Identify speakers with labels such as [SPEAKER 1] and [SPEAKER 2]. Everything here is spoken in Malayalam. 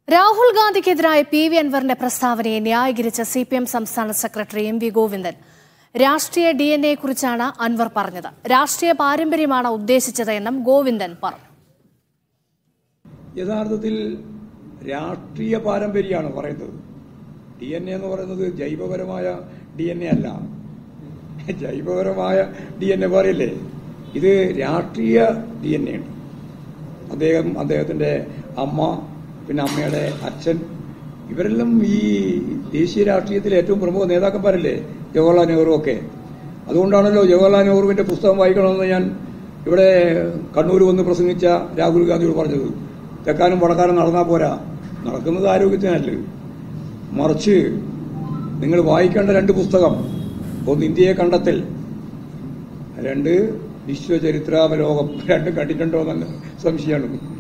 [SPEAKER 1] രാഹുൽ ഗാന്ധിക്കെതിരായ പി വി അൻവറിന്റെ പ്രസ്താവനയെ ന്യായീകരിച്ച സി പി എം സംസ്ഥാന സെക്രട്ടറി എം വി ഗോവിന്ദൻ രാഷ്ട്രീയ ഡി എൻ എ കുറിച്ചാണ് അൻവർ പറഞ്ഞത് രാഷ്ട്രീയ പാരമ്പര്യമാണ് ഉദ്ദേശിച്ചത് എന്നും ഗോവിന്ദൻ പറഞ്ഞു
[SPEAKER 2] യഥാർത്ഥത്തിൽ രാഷ്ട്രീയ പാരമ്പര്യമാണ് പറയുന്നത് ഡി എൻ എ എന്ന് പറയുന്നത് ജൈവപരമായ ഡി എൻ എ അല്ല ജൈവപരമായ ഡി എൻ എ പറയില്ലേ ഇത് രാഷ്ട്രീയ ഡി എൻ എ ഉണ്ട് അദ്ദേഹം അദ്ദേഹത്തിന്റെ അമ്മ പിന്നെ അമ്മയുടെ അച്ഛൻ ഇവരെല്ലാം ഈ ദേശീയ രാഷ്ട്രീയത്തിലെ ഏറ്റവും പ്രമുഖ നേതാക്കന്മാരല്ലേ ജവഹർലാൽ നെഹ്റു ഒക്കെ അതുകൊണ്ടാണല്ലോ ജവഹർലാൽ നെഹ്റുവിന്റെ പുസ്തകം വായിക്കണമെന്ന് ഞാൻ ഇവിടെ കണ്ണൂർ വന്ന് പ്രസംഗിച്ച രാഹുൽ ഗാന്ധിയോട് പറഞ്ഞത് തെക്കാനും വടക്കാനും നടന്നാൽ പോരാ നടക്കുന്നത് ആരോഗ്യത്തിനല്ല മറിച്ച് നിങ്ങൾ വായിക്കേണ്ട രണ്ട് പുസ്തകം ഒന്ന് ഇന്ത്യയെ കണ്ടെത്തൽ രണ്ട് വിശ്വചരിത്രാവലോകം രണ്ടും കണ്ടിട്ടുണ്ടോ എന്നല്ല സംശയമാണ്